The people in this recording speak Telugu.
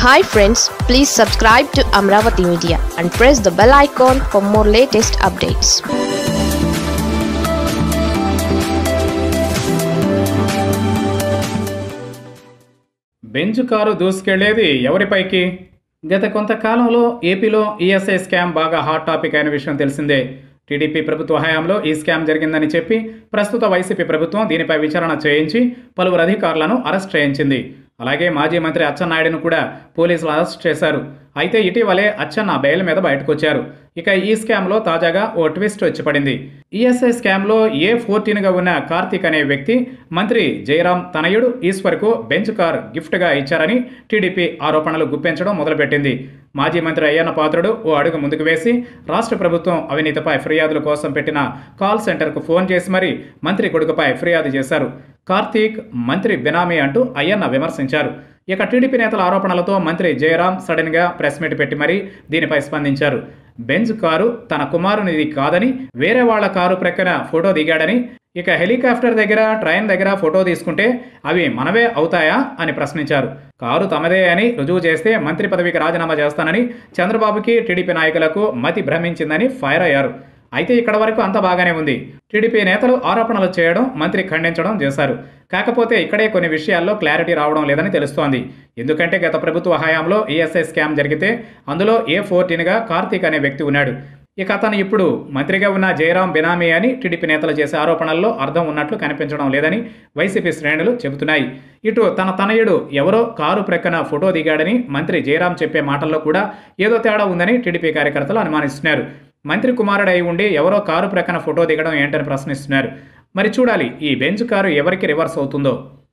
hi friends please subscribe to Amaravati media and press the bell icon for more latest updates bench car దూసుకెళ్లేది ఎవరిపైకి గత కొంతకాలంలో ఏపీలో ఈఎస్ఐ స్కామ్ బాగా హాట్ టాపిక్ అయిన విషయం తెలిసిందే టీడీపీ ప్రభుత్వ హయాంలో ఈ స్కామ్ జరిగిందని చెప్పి ప్రస్తుత వైసీపీ ప్రభుత్వం దీనిపై విచారణ చేయించి పలువురు అధికారులను అరెస్ట్ చేయించింది అలాగే మాజీ మంత్రి అచ్చెన్నాయుడును కూడా పోలీసులు అరెస్ట్ చేశారు అయితే ఇటీవలే అచ్చెన్న బెయిల్ మీద బయటకొచ్చారు ఇక ఈ స్కామ్లో తాజాగా ఓ ట్విస్ట్ వచ్చి పడింది ఈఎస్ఐ స్కామ్లో ఏ ఫోర్టీన్గా ఉన్న కార్తీక్ అనే వ్యక్తి మంత్రి జయరాం తనయుడు ఈశ్వర్కు బెంచ్ కార్ గిఫ్ట్గా ఇచ్చారని టీడీపీ ఆరోపణలు గుప్పించడం మొదలుపెట్టింది మాజీ మంత్రి అయ్యన్న పాత్రుడు ఓ అడుగు ముందుకు వేసి రాష్ట్ర ప్రభుత్వం అవినీతిపై ఫిర్యాదుల కోసం పెట్టిన కాల్ సెంటర్కు ఫోన్ చేసి మరీ మంత్రి కొడుకుపై ఫిర్యాదు చేశారు కార్తీక్ మంత్రి బినామీ అంటూ అయ్యన్న విమర్శించారు ఇక టీడీపీ నేతల ఆరోపణలతో మంత్రి జయరాం సడన్గా ప్రెస్ మీట్ పెట్టి మరీ దీనిపై స్పందించారు బెంజ్ కారు తన కుమారునిది కాదని వేరే వాళ్ల కారు ప్రక్కన ఫోటో దిగాడని ఇక హెలికాప్టర్ దగ్గర ట్రైన్ దగ్గర ఫోటో తీసుకుంటే అవి మనవే అవుతాయా అని ప్రశ్నించారు కారు తమదే అని రుజువు చేస్తే మంత్రి పదవికి రాజీనామా చేస్తానని చంద్రబాబుకి టీడీపీ నాయకులకు మతి భ్రమించిందని ఫైర్ అయ్యారు అయితే ఇక్కడ వరకు అంత బాగానే ఉంది టీడీపీ నేతలు ఆరోపణలు చేయడం మంత్రి ఖండించడం చేశారు కాకపోతే ఇక్కడే కొన్ని విషయాల్లో క్లారిటీ రావడం లేదని తెలుస్తోంది ఎందుకంటే గత ప్రభుత్వ హయాంలో ఈఎస్ఐ స్కామ్ జరిగితే అందులో ఏ ఫోర్టీన్గా కార్తీక్ అనే వ్యక్తి ఉన్నాడు ఇక అతను ఇప్పుడు మంత్రిగా ఉన్న జయరాం బినామీ అని టీడీపీ నేతలు చేసే ఆరోపణల్లో అర్థం ఉన్నట్లు కనిపించడం లేదని వైసీపీ శ్రేణులు చెబుతున్నాయి ఇటు తన తనయుడు ఎవరో కారు ప్రక్కన ఫోటో దిగాడని మంత్రి జయరాం చెప్పే మాటల్లో కూడా ఏదో తేడా ఉందని టీడీపీ కార్యకర్తలు అనుమానిస్తున్నారు మంత్రి కుమారుడై ఉండి ఎవరో కారు ప్రక్కన ఫోటో దిగడం ఏంటని ప్రశ్నిస్తున్నారు మరి చూడాలి ఈ బెంచ్ కారు ఎవరికి రివర్స్ అవుతుందో